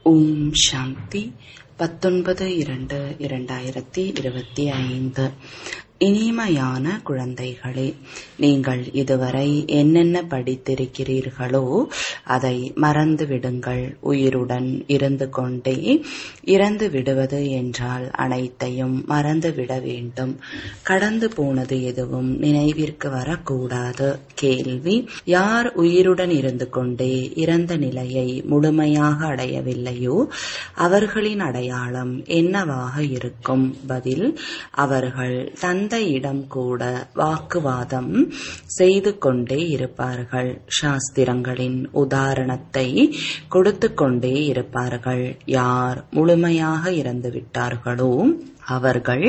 ஓம் சாந்தி பத்தொன்பது இரண்டு இரண்டாயிரத்தி இருபத்தி ஐந்து இனிமையான குழந்தைகளே நீங்கள் இதுவரை என்னென்ன படித்திருக்கிறீர்களோ அதை மறந்து விடுங்கள் உயிருடன் இருந்து கொண்டே இறந்து விடுவது என்றால் அனைத்தையும் மறந்து விட வேண்டும் கடந்து போனது எதுவும் நினைவிற்கு வரக்கூடாது கேள்வி யார் உயிருடன் இருந்து கொண்டே இறந்த நிலையை முழுமையாக அடையவில்லையோ அவர்களின் அடையாளம் என்னவாக இருக்கும் பதில் அவர்கள் தந்தையிடம் கூட வாக்குவாதம் செய்து கொண்டே இருப்பார்கள் சாஸ்திரங்களின் உதாரணத்தை கொடுத்து கொண்டே இருப்பார்கள் யார் முழுமையாக இறந்து விட்டார்களோ அவர்கள்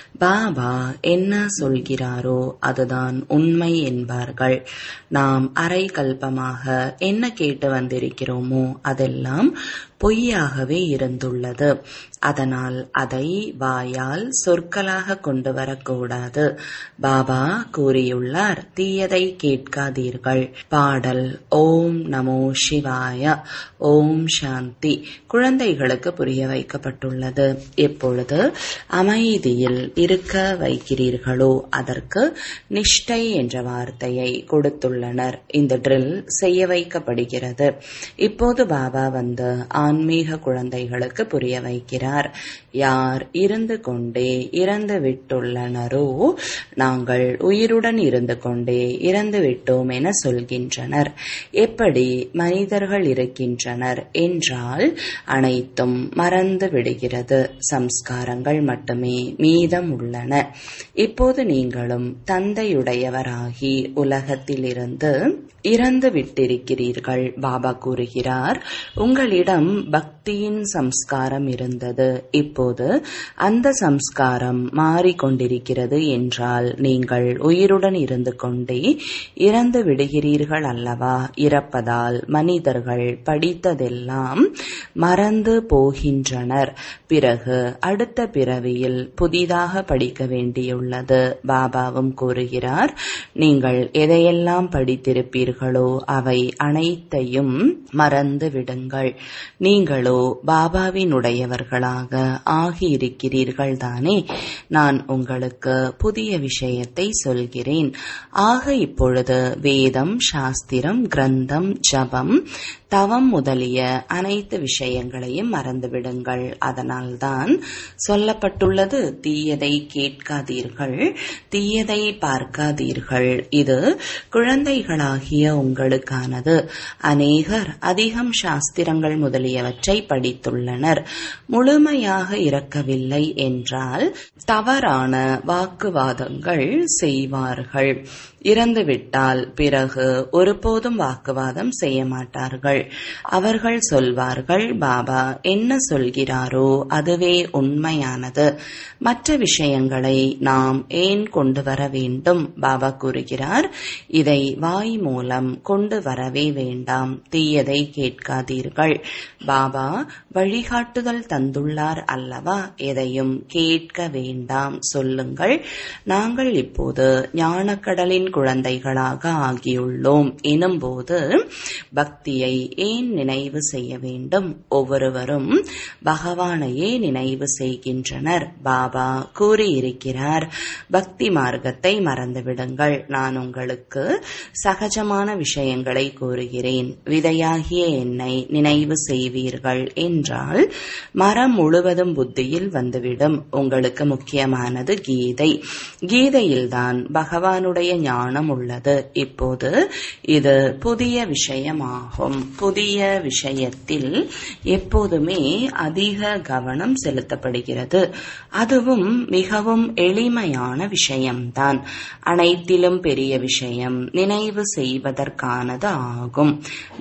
பாபா என்ன சொல்கிறாரோ அதுதான் உண்மை என்பார்கள் நாம் அரை கல்பமாக என்ன கேட்டு வந்திருக்கிறோமோ அதெல்லாம் பொய்யாகவே இருந்துள்ளது அதனால் அதை வாயால் சொற்களாக கொண்டு வரக்கூடாது பாபா கூறியுள்ளார் தீயதை கேட்காதீர்கள் பாடல் ஓம் நமோ சிவாய ஓம் சாந்தி குழந்தைகளுக்கு புரிய வைக்கப்பட்டுள்ளது எப்பொழுது அமைதியில் இருக்க வைக்கிறீர்களோ அதற்கு நிஷ்டை என்ற வார்த்தையை கொடுத்துள்ளனர் இந்த ட்ரில் செய்ய வைக்கப்படுகிறது இப்போது பாபா வந்து ஆன்மீக குழந்தைகளுக்கு புரிய வைக்கிறார் யார் இருந்து கொண்டே இறந்து விட்டுள்ளனரோ நாங்கள் உயிருடன் இருந்து கொண்டே இறந்து விட்டோம் என சொல்கின்றனர் எப்படி மனிதர்கள் இருக்கின்றனர் என்றால் அனைத்தும் மறந்து விடுகிறது சம்ஸ்காரங்கள் மட்டுமே மீதம் உள்ளன இப்போது நீங்களும் தந்தையுடையவராகி உலகத்திலிருந்து இறந்து விட்டிருக்கிறீர்கள் பாபா கூறுகிறார் உங்களிடம் பக்தியின் சம்ஸ்காரம் இருந்தது இப்போது அந்த சம்ஸ்காரம் மாறிக்கொண்டிருக்கிறது என்றால் நீங்கள் உயிருடன் இருந்து கொண்டே இறந்து விடுகிறீர்கள் அல்லவா இறப்பதால் மனிதர்கள் படித்ததெல்லாம் மறந்து போகின்றனர் பிறகு அடுத்த பிறவியில் புதிதாக படிக்க வேண்டியுள்ளது பாபாவும் கூறுகிறார் நீங்கள் எதையெல்லாம் படித்திருப்பீர்களோ அவை அனைத்தையும் மறந்து விடுங்கள் நீங்களோ பாபாவினுடையவர்களாக ஆகியிருக்கிறீர்கள் தானே நான் உங்களுக்கு புதிய விஷயத்தை சொல்கிறேன் ஆக இப்பொழுது வேதம் சாஸ்திரம் கிரந்தம் ஜபம் தவம் முதலிய அனைத்து விஷயங்களையும் மறந்துவிடுங்கள் அதனால்தான் சொல்லப்பட்டுள்ளது தீயதை கேட்காதீர்கள் தீயதை பார்க்காதீர்கள் இது குழந்தைகளாகிய உங்களுக்கானது அநேகர் அதிகம் சாஸ்திரங்கள் முதலியவற்றை படித்துள்ளனர் முழுமையாக இறக்கவில்லை என்றால் தவறான வாக்குவாதங்கள் செய்வார்கள் இறந்துவிட்டால் பிறகு ஒருபோதும் வாக்குவாதம் செய்ய மாட்டார்கள் அவர்கள் சொல்வார்கள் பாபா என்ன சொல்கிறாரோ அதுவே உண்மையானது மற்ற விஷயங்களை நாம் ஏன் கொண்டு வர வேண்டும் பாபா கூறுகிறார் இதை வாய் மூலம் கொண்டு வரவே வேண்டாம் தீயதை கேட்காதீர்கள் பாபா வழிகாட்டுதல் தந்துள்ளார் அல்லவா எதையும் கேட்க வேண்டாம் சொல்லுங்கள் நாங்கள் இப்போது ஞானக்கடலின் குழந்தைகளாக ஆகியுள்ளோம் எனும்போது பக்தியை ஏன் நினைவு செய்ய வேண்டும் ஒவ்வொருவரும் பகவானையே நினைவு செய்கின்றனர் பாபா கூறியிருக்கிறார் பக்தி மார்க்கத்தை மறந்துவிடுங்கள் நான் உங்களுக்கு சகஜமான விஷயங்களை கூறுகிறேன் விதையாகிய என்னை நினைவு செய்வீர்கள் என்றால் மரம் முழுவதும் புத்தியில் வந்துவிடும் உங்களுக்கு முக்கியமானது கீதை கீதையில்தான் பகவானுடைய ஞானம் உள்ளது இப்போது இது புதிய விஷயமாகும் புதிய விஷயத்தில் எப்போதுமே அதிக கவனம் செலுத்தப்படுகிறது அதுவும் மிகவும் எளிமையான விஷயம்தான் அனைத்திலும் பெரிய விஷயம் நினைவு செய்வதற்கானது ஆகும்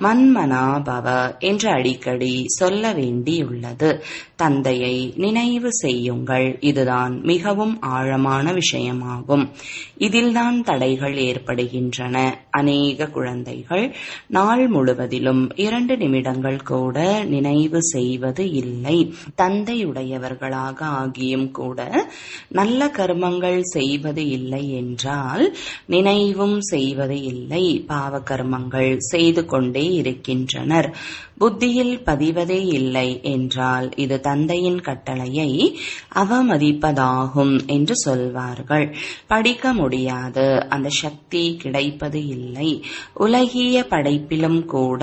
மன்மனாபவ என்று அடிக்கடி சொல்ல வேண்டியுள்ளது தந்தையை நினைவு செய்யுங்கள் இதுதான் மிகவும் ஆழமான விஷயமாகும் இதில்தான் தடைகள் ஏற்படுகின்றன அநேக குழந்தைகள் நாள் முழுவதிலும் இரண்டு நிமிடங்கள் கூட நினைவு செய்வது இல்லை தந்தையுடையவர்களாக ஆகியும் கூட நல்ல கர்மங்கள் செய்வது இல்லை என்றால் நினைவும் செய்வது இல்லை பாவ கர்மங்கள் செய்து கொண்டே இருக்கின்றனர் புத்தியில் பதிவதே இல்லை என்றால் இது தந்தையின் கட்டளையை அவமதிப்பதாகும் என்று சொல்வார்கள் படிக்க முடியாது அந்த சக்தி கிடைப்பது இல்லை உலகிய படைப்பிலும் கூட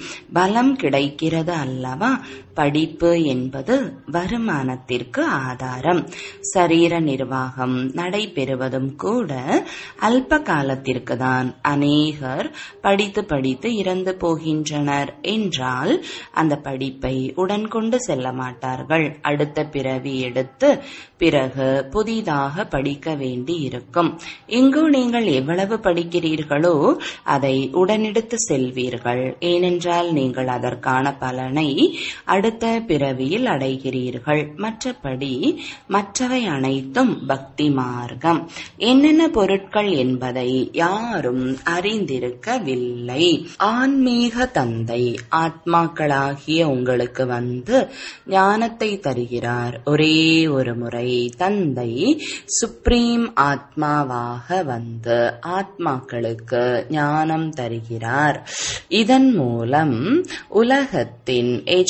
பலம் கிடைக்கிறது அல்லவா படிப்பு என்பது வருமானத்திற்கு ஆதாரம் சரீர நிர்வாகம் நடைபெறுவதும் கூட அல்ப காலத்திற்கு தான் அநேகர் படித்து படித்து இறந்து போகின்றனர் என்றால் அந்த படிப்பை உடன் கொண்டு செல்ல மாட்டார்கள் அடுத்த பிறவி எடுத்து பிறகு புதிதாக படிக்க வேண்டி இருக்கும் இங்கு நீங்கள் எவ்வளவு படிக்கிறீர்களோ அதை உடனெடுத்து செல்வீர்கள் ஏனென்றால் நீங்கள் அதற்கான பலனை அடுத்த பிறவியில் அடைகிறீர்கள் மற்றபடி மற்றவை அனைத்தும் பக்தி மார்க்கம் என்னென்ன பொருட்கள் என்பதை யாரும் அறிந்திருக்கவில்லை ஆன்மீக தந்தை ஆத்மாக்களாகிய உங்களுக்கு வந்து ஞானத்தை தருகிறார் ஒரே ஒரு முறை தந்தை சுப்ரீம் ஆத்மாவாக வந்து ஆத்மாக்களுக்கு ஞானம் தருகிறார் இதன் மூலம் உலகத்தின்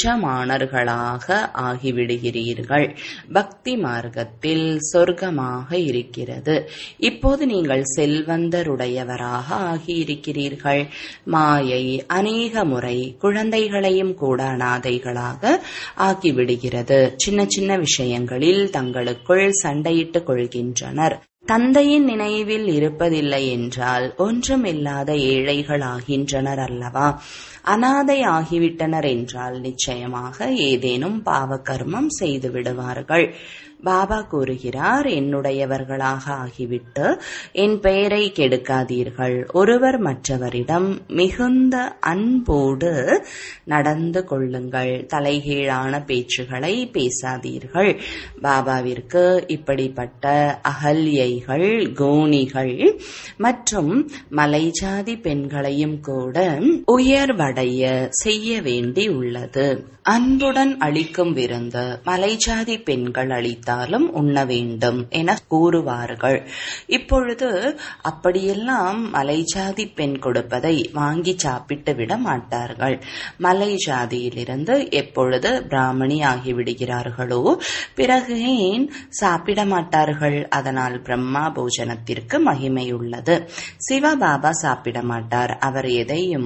எஜமானர்களாக ஆகிவிடுகிறீர்கள் பக்தி மார்க்கத்தில் சொர்க்கமாக இருக்கிறது இப்போது நீங்கள் செல்வந்தருடையவராக ஆகியிருக்கிறீர்கள் மாயை அநேக முறை குழந்தைகளையும் கூட அனாதைகளாக ஆக்கிவிடுகிறது சின்ன சின்ன விஷயங்களில் தங்களுக்குள் சண்டையிட்டுக் கொள்கின்றனர் தந்தையின் நினைவில் இருப்பதில்லை என்றால் ஒன்றுமில்லாத ஏழைகள் ஆகின்றனர் அல்லவா அனாதை ஆகிவிட்டனர் என்றால் நிச்சயமாக ஏதேனும் பாவகர்மம் செய்து விடுவார்கள் பாபா கூறுகிறார் என்னுடையவர்களாக ஆகிவிட்டு என் பெயரை கெடுக்காதீர்கள் ஒருவர் மற்றவரிடம் மிகுந்த அன்போடு நடந்து கொள்ளுங்கள் தலைகீழான பேச்சுகளை பேசாதீர்கள் பாபாவிற்கு இப்படிப்பட்ட அகல்யைகள் கோணிகள் மற்றும் மலைஜாதி பெண்களையும் கூட உயர்வடைய செய்ய வேண்டி உள்ளது அன்புடன் அளிக்கும் விருந்து மலைஜாதி பெண்கள் அளித்தாலும் உண்ண வேண்டும் என கூறுவார்கள் இப்பொழுது அப்படியெல்லாம் மலைஜாதி பெண் கொடுப்பதை வாங்கி சாப்பிட்டு விட மாட்டார்கள் மலை ஜாதியிலிருந்து எப்பொழுது பிராமணி ஆகிவிடுகிறார்களோ பிறகு ஏன் சாப்பிட மாட்டார்கள் அதனால் பிரம்மா போஜனத்திற்கு மகிமை உள்ளது சிவபாபா சாப்பிட மாட்டார் அவர் எதையும்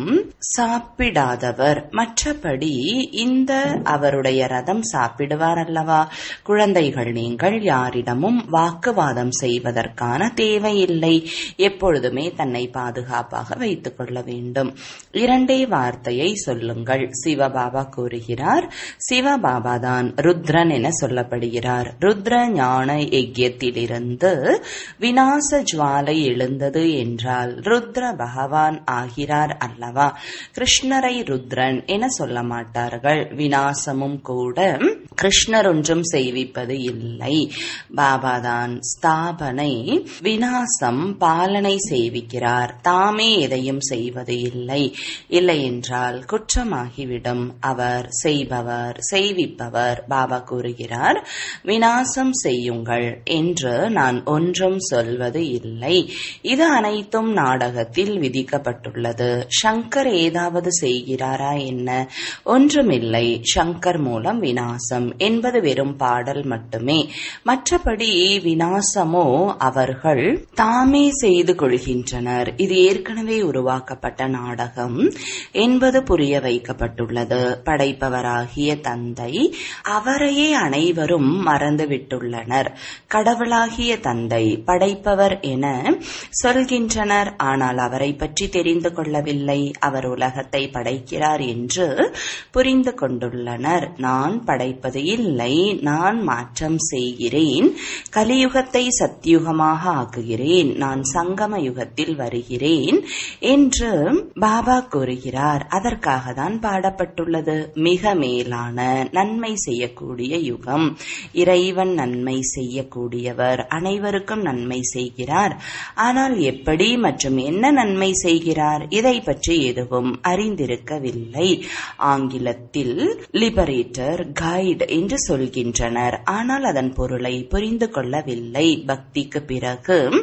சாப்பிடாதவர் மற்றபடி இந்த அவருடைய ரதம் சாப்பிடுவார் அல்லவா குழந்தைகள் நீங்கள் யாரிடமும் வாக்குவாதம் செய்வதற்கான தேவையில்லை எப்பொழுதுமே தன்னை பாதுகாப்பாக வைத்துக் கொள்ள வேண்டும் இரண்டே வார்த்தையை சொல்லுங்கள் சிவபாபா கூறுகிறார் சிவபாபா தான் ருத்ரன் என சொல்லப்படுகிறார் ருத்ர ஞான யஜ்யத்திலிருந்து விநாச ஜுவாலை எழுந்தது என்றால் ருத்ர பகவான் ஆகிறார் அல்லவா கிருஷ்ணரை ருத்ரன் என சொல்ல மாட்டார்கள் விநாசமும் கூட கிருஷ்ணர் ஒன்றும் செய்விப்பது இல்லை பாபாதான் ஸ்தாபனை விநாசம் பாலனை செய்விக்கிறார் தாமே எதையும் செய்வது இல்லை இல்லை என்றால் குற்றமாகிவிடும் அவர் செய்பவர் செய்விப்பவர் பாபா கூறுகிறார் விநாசம் செய்யுங்கள் என்று நான் ஒன்றும் சொல்வது இல்லை இது அனைத்தும் நாடகத்தில் விதிக்கப்பட்டுள்ளது சங்கர் ஏதாவது செய்கிறாரா என்ன ஒன்றுமில்லை சங்கர் மூலம் விநாசம் என்பது வெறும் பாடல் மட்டுமே மற்றபடி விநாசமோ அவர்கள் தாமே செய்து கொள்கின்றனர் இது ஏற்கனவே உருவாக்கப்பட்ட நாடகம் என்பது புரிய வைக்கப்பட்டுள்ளது படைப்பவராகிய தந்தை அவரையே அனைவரும் மறந்துவிட்டுள்ளனர் கடவுளாகிய தந்தை படைப்பவர் என சொல்கின்றனர் ஆனால் அவரை பற்றி தெரிந்து கொள்ளவில்லை அவர் உலகத்தை படைக்கிறார் என்று புரிந்து கொண்டுள்ளனர் நான் படைப்பது இல்லை நான் மாற்றம் செய்கிறேன் கலியுகத்தை சத்தியுகமாக ஆக்குகிறேன் நான் சங்கம யுகத்தில் வருகிறேன் என்று பாபா கூறுகிறார் அதற்காக தான் பாடப்பட்டுள்ளது மிக மேலான நன்மை செய்யக்கூடிய யுகம் இறைவன் நன்மை செய்யக்கூடியவர் அனைவருக்கும் நன்மை செய்கிறார் ஆனால் எப்படி மற்றும் என்ன நன்மை செய்கிறார் இதை பற்றி எதுவும் அறிந்திருக்கவில்லை ஆங்கிலத்தில் லிபரேட்டர் கைட் என்று சொல்கின்றனர் ஆனால் அதன் பொருளை புரிந்து கொள்ளவில்லை பக்திக்கு பிறகு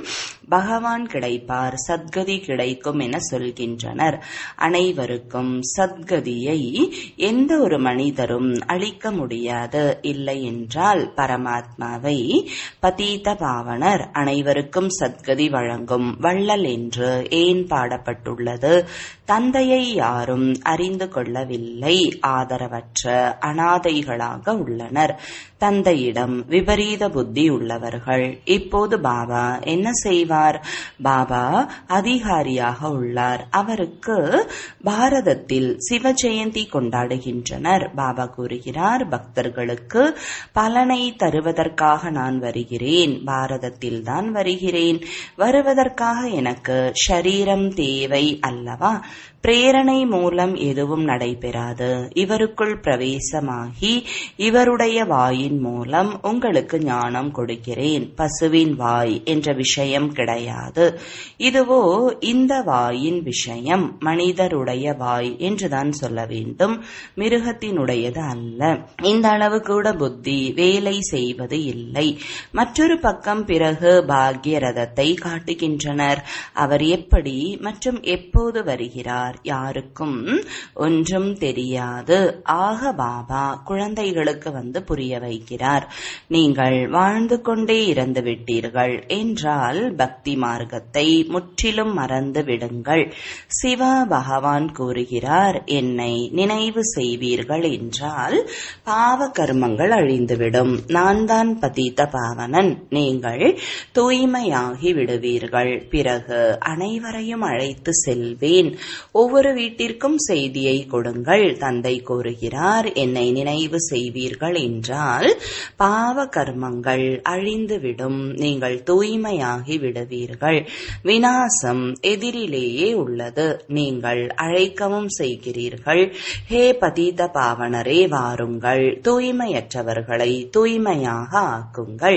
பகவான் கிடைப்பார் சத்கதி கிடைக்கும் என சொல்கின்றனர் அனைவருக்கும் சத்கதியை எந்த ஒரு மனிதரும் அளிக்க முடியாது இல்லை என்றால் பரமாத்மாவை பதீத பாவனர் அனைவருக்கும் சத்கதி வழங்கும் வள்ளல் என்று ஏன் பாடப்பட்டுள்ளது தந்தையை யாரும் அறிந்து கொள்ளவில்லை ஆதரவற்ற அனாதைகளாக உள்ளனர் தந்தையிடம் விபரீத புத்தி உள்ளவர்கள் இப்போது பாபா என்ன செய்வார் பாபா அதிகாரியாக உள்ளார் அவருக்கு பாரதத்தில் சிவ ஜெயந்தி கொண்டாடுகின்றனர் பாபா கூறுகிறார் பக்தர்களுக்கு பலனை தருவதற்காக நான் வருகிறேன் பாரதத்தில் தான் வருகிறேன் வருவதற்காக எனக்கு ஷரீரம் தேவை அல்லவா பிரேரணை மூலம் எதுவும் நடைபெறாது இவருக்குள் பிரவேசமாகி இவருடைய வாயின் மூலம் உங்களுக்கு ஞானம் கொடுக்கிறேன் பசுவின் வாய் என்ற விஷயம் கிடையாது இதுவோ இந்த வாயின் விஷயம் மனிதருடைய வாய் என்றுதான் சொல்ல வேண்டும் மிருகத்தினுடையது அல்ல இந்த அளவு கூட புத்தி வேலை செய்வது இல்லை மற்றொரு பக்கம் பிறகு பாக்ய ரதத்தை காட்டுகின்றனர் அவர் எப்படி மற்றும் எப்போது வருகிறார் இருக்கிறார் யாருக்கும் ஒன்றும் தெரியாது ஆக பாபா குழந்தைகளுக்கு வந்து புரிய வைக்கிறார் நீங்கள் வாழ்ந்து கொண்டே இறந்து விட்டீர்கள் என்றால் பக்தி மார்க்கத்தை முற்றிலும் மறந்து விடுங்கள் சிவ பகவான் கூறுகிறார் என்னை நினைவு செய்வீர்கள் என்றால் பாவ கர்மங்கள் அழிந்துவிடும் நான் தான் பதித்த பாவனன் நீங்கள் தூய்மையாகி விடுவீர்கள் பிறகு அனைவரையும் அழைத்து செல்வேன் ஒவ்வொரு வீட்டிற்கும் செய்தியை கொடுங்கள் தந்தை கூறுகிறார் என்னை நினைவு செய்வீர்கள் என்றால் பாவ கர்மங்கள் அழிந்துவிடும் நீங்கள் தூய்மையாகி விடுவீர்கள் வினாசம் எதிரிலேயே உள்ளது நீங்கள் அழைக்கவும் செய்கிறீர்கள் ஹே பதீத பாவனரே வாருங்கள் தூய்மையற்றவர்களை தூய்மையாக ஆக்குங்கள்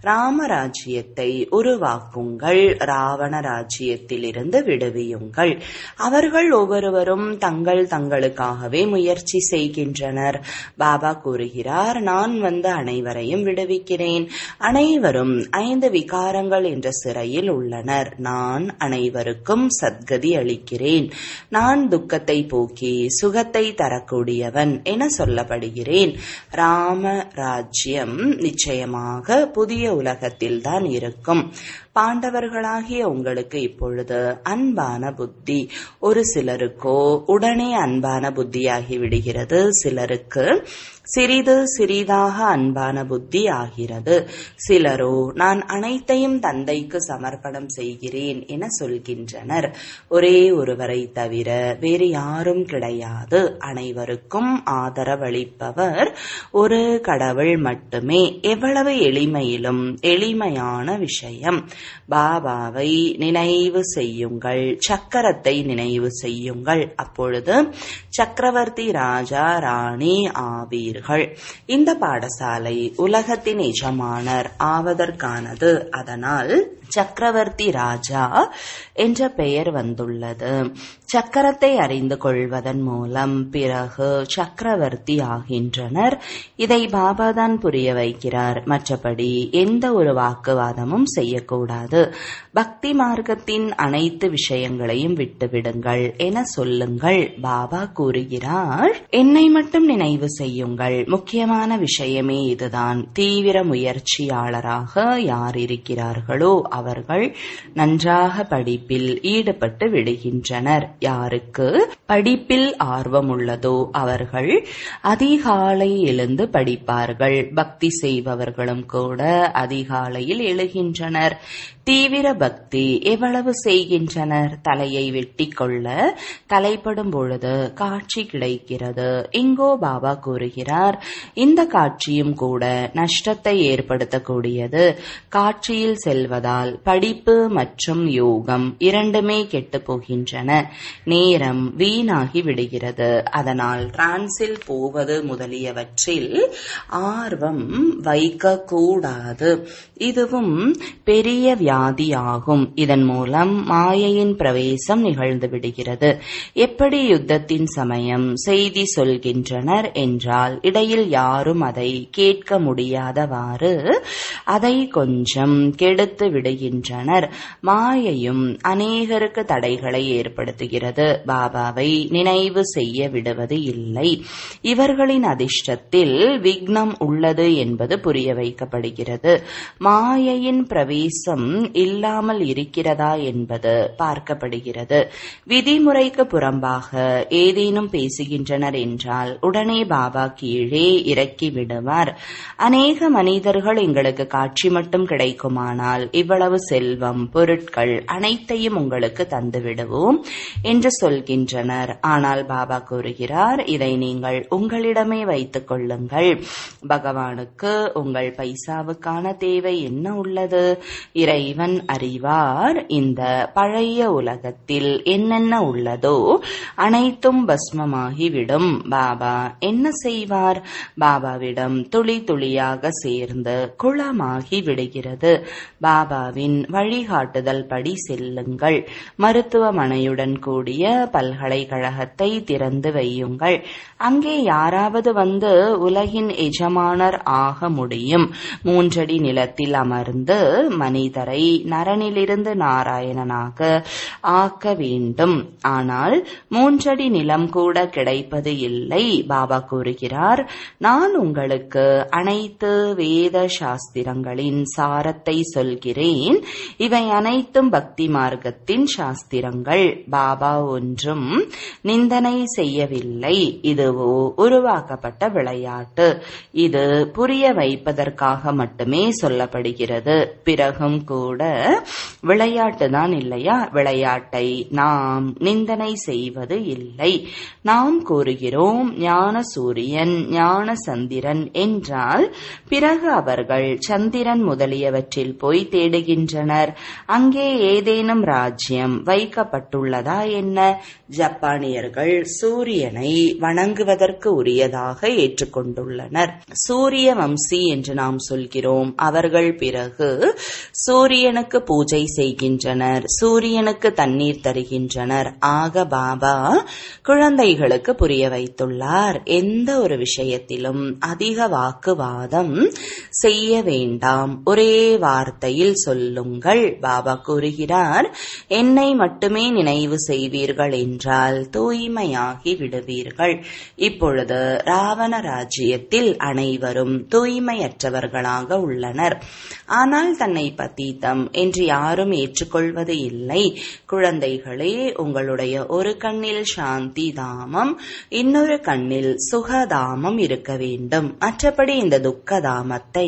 ராமராஜ்யத்தை உருவாக்குங்கள் ராவண ராஜ்யத்திலிருந்து விடுவியுங்கள் அவர்கள் ஒவ்வொருவரும் தங்கள் தங்களுக்காகவே முயற்சி செய்கின்றனர் பாபா கூறுகிறார் நான் வந்து அனைவரையும் விடுவிக்கிறேன் அனைவரும் ஐந்து விகாரங்கள் என்ற சிறையில் உள்ளனர் நான் அனைவருக்கும் சத்கதி அளிக்கிறேன் நான் துக்கத்தை போக்கி சுகத்தை தரக்கூடியவன் என சொல்லப்படுகிறேன் ராம ராஜ்யம் நிச்சயமாக புதிய உலகத்தில் தான் இருக்கும் பாண்டவர்களாகிய உங்களுக்கு இப்பொழுது அன்பான புத்தி ஒரு சிலருக்கோ உடனே அன்பான புத்தியாகி விடுகிறது சிலருக்கு சிறிது சிறிதாக அன்பான புத்தி ஆகிறது சிலரோ நான் அனைத்தையும் தந்தைக்கு சமர்ப்பணம் செய்கிறேன் என சொல்கின்றனர் ஒரே ஒருவரை தவிர வேறு யாரும் கிடையாது அனைவருக்கும் ஆதரவளிப்பவர் ஒரு கடவுள் மட்டுமே எவ்வளவு எளிமையிலும் எளிமையான விஷயம் பாபாவை நினைவு செய்யுங்கள் சக்கரத்தை நினைவு செய்யுங்கள் அப்பொழுது சக்கரவர்த்தி ராஜா ராணி ஆவீர்கள் இந்த பாடசாலை உலகத்தின் எஜமானர் ஆவதற்கானது அதனால் சக்கரவர்த்தி ராஜா என்ற பெயர் வந்துள்ளது சக்கரத்தை அறிந்து கொள்வதன் மூலம் பிறகு சக்கரவர்த்தி ஆகின்றனர் இதை பாபாதான் புரிய வைக்கிறார் மற்றபடி எந்த ஒரு வாக்குவாதமும் செய்யக்கூடாது பக்தி மார்க்கத்தின் அனைத்து விஷயங்களையும் விட்டுவிடுங்கள் என சொல்லுங்கள் பாபா கூறுகிறார் என்னை மட்டும் நினைவு செய்யுங்கள் முக்கியமான விஷயமே இதுதான் தீவிர முயற்சியாளராக யார் இருக்கிறார்களோ அவர்கள் நன்றாக படிப்பில் ஈடுபட்டு விடுகின்றனர் யாருக்கு படிப்பில் ஆர்வம் உள்ளதோ அவர்கள் அதிகாலை எழுந்து படிப்பார்கள் பக்தி செய்பவர்களும் கூட அதிகாலையில் எழுகின்றனர் தீவிர பக்தி எவ்வளவு செய்கின்றனர் தலையை வெட்டி கொள்ள தலைப்படும் பொழுது காட்சி கிடைக்கிறது இங்கோ பாபா கூறுகிறார் இந்த காட்சியும் கூட நஷ்டத்தை ஏற்படுத்தக்கூடியது காட்சியில் செல்வதால் படிப்பு மற்றும் யோகம் இரண்டுமே கெட்டு போகின்றன நேரம் வீணாகி விடுகிறது அதனால் டிரான்ஸில் போவது முதலியவற்றில் ஆர்வம் வைக்க கூடாது இதுவும் பெரிய வியாதியாகும் இதன் மூலம் மாயையின் பிரவேசம் நிகழ்ந்து விடுகிறது எப்படி யுத்தத்தின் சமயம் செய்தி சொல்கின்றனர் என்றால் இடையில் யாரும் அதை கேட்க முடியாதவாறு அதை கொஞ்சம் கெடுத்து விடுகின்றனர் விடுகின்றனர் மாயையும் அநேகருக்கு தடைகளை ஏற்படுத்துகிறது பாபாவை நினைவு செய்ய விடுவது இல்லை இவர்களின் அதிர்ஷ்டத்தில் விக்னம் உள்ளது என்பது புரிய வைக்கப்படுகிறது மாயையின் பிரவேசம் இல்லாமல் இருக்கிறதா என்பது பார்க்கப்படுகிறது விதிமுறைக்கு புறம்பாக ஏதேனும் பேசுகின்றனர் என்றால் உடனே பாபா கீழே இறக்கி விடுவார் அநேக மனிதர்கள் எங்களுக்கு காட்சி மட்டும் கிடைக்குமானால் இவ்வளவு செல்வம் பொருட்கள் அனைத்தையும் உங்களுக்கு தந்து விடுவோம் என்று சொல்கின்றனர் ஆனால் பாபா கூறுகிறார் இதை நீங்கள் உங்களிடமே வைத்துக் கொள்ளுங்கள் பகவானுக்கு உங்கள் பைசாவுக்கான தேவை என்ன உள்ளது இறைவன் அறிவார் இந்த பழைய உலகத்தில் என்னென்ன உள்ளதோ அனைத்தும் பஸ்மமாகிவிடும் பாபா என்ன செய்வார் பாபாவிடம் துளி துளியாக சேர்ந்து குளமாகி விடுகிறது பாபாவின் வழிகாட்டுதல் படி செல்லுங்கள் மருத்துவமனையுடன் கூடிய பல்கலைக்கழகத்தை திறந்து வையுங்கள் அங்கே யாராவது வந்து உலகின் எஜமானர் ஆக முடியும் மூன்றடி நிலத்தில் அமர்ந்து மனிதரை நரனிலிருந்து நாராயணனாக ஆக்க வேண்டும் ஆனால் மூன்றடி நிலம் கூட கிடைப்பது இல்லை பாபா கூறுகிறார் நான் உங்களுக்கு அனைத்து வேத சாஸ்திரங்களின் சாரத்தை சொல்கிறேன் இவை அனைத்தும் பக்தி மார்க்கத்தின் சாஸ்திரங்கள் பாபா ஒன்றும் நிந்தனை செய்யவில்லை இதுவோ உருவாக்கப்பட்ட விளையாட்டு இது புரிய வைப்பதற்காக மட்டுமே சொல்லப்படுகிறது பிறகும் கூட விளையாட்டு தான் இல்லையா விளையாட்டை நாம் நிந்தனை செய்வது இல்லை நாம் கூறுகிறோம் ஞான சூரியன் ஞான சந்திரன் என்றால் பிறகு அவர்கள் சந்திரன் முதலியவற்றில் போய் தேடுகின்றனர் அங்கே ஏதேனும் ராஜ்யம் வைக்கப்பட்டுள்ளதா என்ன ஜப்பானியர்கள் சூரியனை வணங்குவதற்கு உரியதாக ஏற்றுக்கொண்டுள்ளனர் சூரிய வம்சி என்று நாம் சொல்கிறோம் அவர்கள் பிறகு சூரியனுக்கு பூஜை செய்கின்றனர் சூரியனுக்கு தண்ணீர் தருகின்றனர் ஆக பாபா குழந்தைகளுக்கு புரிய வைத்துள்ளார் எந்த ஒரு விஷயத்திலும் அதிக வாக்குவாதம் செய்ய வேண்டாம் ஒரே வார்த்தையில் சொல்லுங்கள் பாபா கூறுகிறார் என்னை மட்டுமே நினைவு செய்வீர்கள் என்றால் தூய்மையாகி விடுவீர்கள் இப்பொழுது ராவண ராஜ்யத்தில் அனைவரும் தூய்மையற்றவர்களாக உள்ளனர் ஆனால் தன்னை பத்தீத்தம் என்று யாரும் ஏற்றுக்கொள்வது இல்லை குழந்தைகளே உங்களுடைய ஒரு கண்ணில் சாந்தி தாமம் இன்னொரு கண்ணில் சுகதாமம் இருக்க வேண்டும் மற்றபடி இந்த துக்க தாமத்தை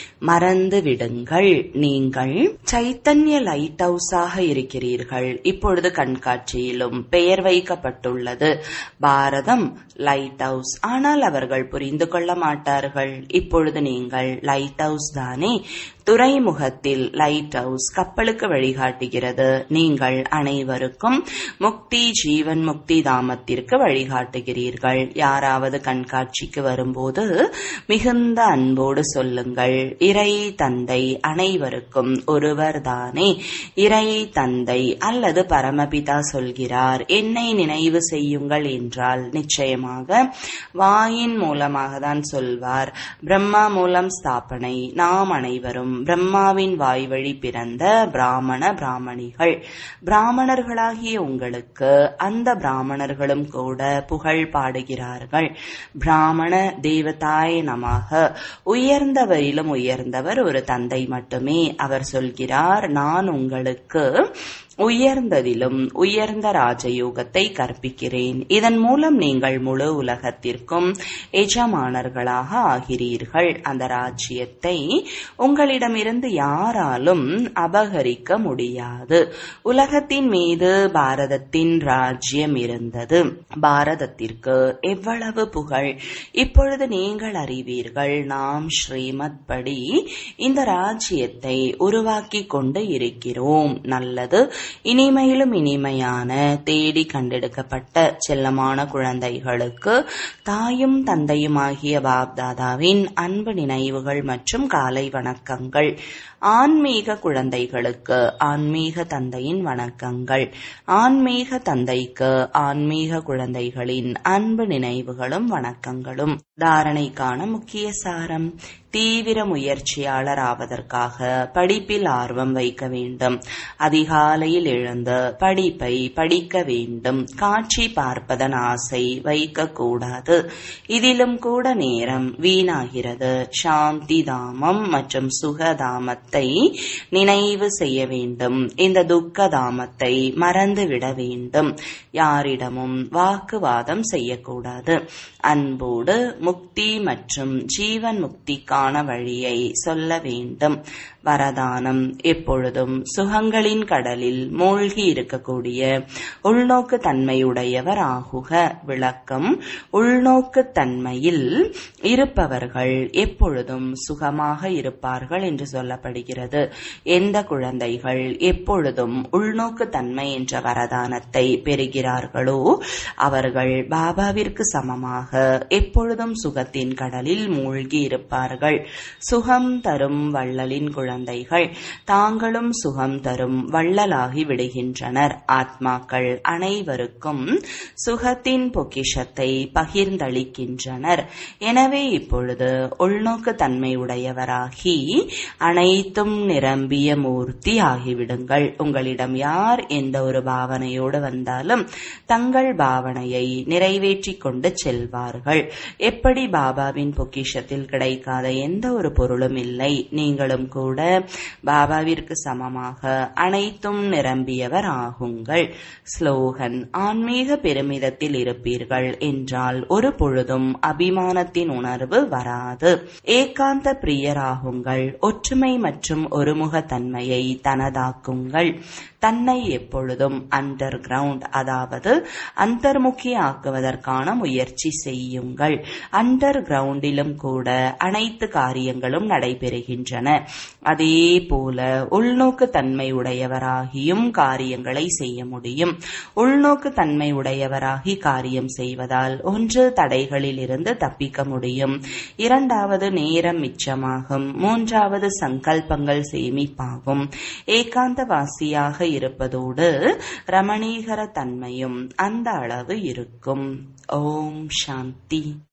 மறந்து விடுங்கள் நீங்கள் சைத்தன்ய லைட் ஹவுஸாக இருக்கிறீர்கள் இப்பொழுது கண்காட்சியிலும் பெயர் வைக்கப்பட்டுள்ளது பாரதம் லைட் ஹவுஸ் ஆனால் அவர்கள் புரிந்து கொள்ள மாட்டார்கள் இப்பொழுது நீங்கள் லைட் ஹவுஸ் தானே துறைமுகத்தில் லைட் ஹவுஸ் கப்பலுக்கு வழிகாட்டுகிறது நீங்கள் அனைவருக்கும் முக்தி ஜீவன் முக்தி தாமத்திற்கு வழிகாட்டுகிறீர்கள் யாராவது கண்காட்சிக்கு வரும்போது மிகுந்த அன்போடு சொல்லுங்கள் இறை தந்தை அனைவருக்கும் ஒருவர் தானே இறை தந்தை அல்லது பரமபிதா சொல்கிறார் என்னை நினைவு செய்யுங்கள் என்றால் நிச்சயமாக வாயின் மூலமாக தான் சொல்வார் பிரம்மா மூலம் ஸ்தாபனை நாம் அனைவரும் பிரம்மாவின் வாய் வழி பிறந்த பிராமண பிராமணிகள் பிராமணர்களாகிய உங்களுக்கு அந்த பிராமணர்களும் கூட புகழ் பாடுகிறார்கள் பிராமண தேவதாய நமாக உயர்ந்தவரிலும் உயர்ந்தவர் ஒரு தந்தை மட்டுமே அவர் சொல்கிறார் நான் உங்களுக்கு உயர்ந்ததிலும் உயர்ந்த ராஜயோகத்தை கற்பிக்கிறேன் இதன் மூலம் நீங்கள் முழு உலகத்திற்கும் எஜமானர்களாக ஆகிறீர்கள் அந்த ராஜ்யத்தை உங்களிடமிருந்து யாராலும் அபகரிக்க முடியாது உலகத்தின் மீது பாரதத்தின் ராஜ்யம் இருந்தது பாரதத்திற்கு எவ்வளவு புகழ் இப்பொழுது நீங்கள் அறிவீர்கள் நாம் ஸ்ரீமத் படி இந்த ராஜ்யத்தை உருவாக்கி கொண்டு இருக்கிறோம் நல்லது இனிமையிலும் இனிமையான தேடி கண்டெடுக்கப்பட்ட செல்லமான குழந்தைகளுக்கு தாயும் தந்தையுமாகிய பாப்தாதாவின் அன்பு நினைவுகள் மற்றும் காலை வணக்கங்கள் ஆன்மீக குழந்தைகளுக்கு ஆன்மீக தந்தையின் வணக்கங்கள் ஆன்மீக தந்தைக்கு ஆன்மீக குழந்தைகளின் அன்பு நினைவுகளும் வணக்கங்களும் தாரணைக்கான முக்கிய சாரம் தீவிர முயற்சியாளர் ஆவதற்காக படிப்பில் ஆர்வம் வைக்க வேண்டும் அதிகாலையில் எழுந்து படிப்பை படிக்க வேண்டும் காட்சி பார்ப்பதன் ஆசை வைக்கக்கூடாது இதிலும் கூட நேரம் வீணாகிறது சாந்தி தாமம் மற்றும் சுகதாமத்தை நினைவு செய்ய வேண்டும் இந்த துக்க தாமத்தை மறந்துவிட வேண்டும் யாரிடமும் வாக்குவாதம் செய்யக்கூடாது அன்போடு முக்தி மற்றும் ஜீவன் முக்திக்கான வழியை சொல்ல வேண்டும் வரதானம் எப்பொழுதும் சுகங்களின் கடலில் மூழ்கி இருக்கக்கூடிய உள்நோக்கு தன்மையுடையவர் ஆகுக விளக்கம் உள்நோக்கு தன்மையில் இருப்பவர்கள் எப்பொழுதும் சுகமாக இருப்பார்கள் என்று சொல்லப்படுகிறது எந்த குழந்தைகள் எப்பொழுதும் உள்நோக்கு தன்மை என்ற வரதானத்தை பெறுகிறார்களோ அவர்கள் பாபாவிற்கு சமமாக எப்பொழுதும் சுகத்தின் கடலில் மூழ்கி இருப்பார்கள் சுகம் தரும் வள்ளலின் குழந்தைகள் தாங்களும் சுகம் தரும் வள்ளலாகி விடுகின்றனர் ஆத்மாக்கள் அனைவருக்கும் சுகத்தின் பொக்கிஷத்தை பகிர்ந்தளிக்கின்றனர் எனவே இப்பொழுது உள்நோக்கு தன்மை உடையவராகி அனைத்தும் நிரம்பிய மூர்த்தி ஆகிவிடுங்கள் உங்களிடம் யார் எந்த ஒரு பாவனையோடு வந்தாலும் தங்கள் பாவனையை நிறைவேற்றி கொண்டு செல்வார்கள் எப்படி பாபாவின் பொக்கிஷத்தில் கிடைக்காத எந்த ஒரு பொருளும் இல்லை நீங்களும் கூட பாபாவிற்கு சமமாக அனைத்தும் நிரம்பியவர் ஆகுங்கள் ஸ்லோகன் ஆன்மீக பெருமிதத்தில் இருப்பீர்கள் என்றால் ஒரு பொழுதும் அபிமானத்தின் உணர்வு வராது ஏகாந்த பிரியராகுங்கள் ஒற்றுமை மற்றும் ஒருமுக தன்மையை தனதாக்குங்கள் தன்னை எப்பொழுதும் அண்டர் கிரவுண்ட் அதாவது அந்தர்முகி ஆக்குவதற்கான முயற்சி செய்யுங்கள் அண்டர் கிரவுண்டிலும் கூட அனைத்து காரியங்களும் நடைபெறுகின்றன அதே போல உள்நோக்கு தன்மை உடையவராகியும் காரியங்களை செய்ய முடியும் உள்நோக்கு தன்மை உடையவராகி காரியம் செய்வதால் ஒன்று தடைகளில் இருந்து தப்பிக்க முடியும் இரண்டாவது நேரம் மிச்சமாகும் மூன்றாவது சங்கல்பங்கள் சேமிப்பாகும் ஏகாந்தவாசியாக இருப்பதோடு ரமணீகர தன்மையும் அந்த அளவு இருக்கும் ஓம் சாந்தி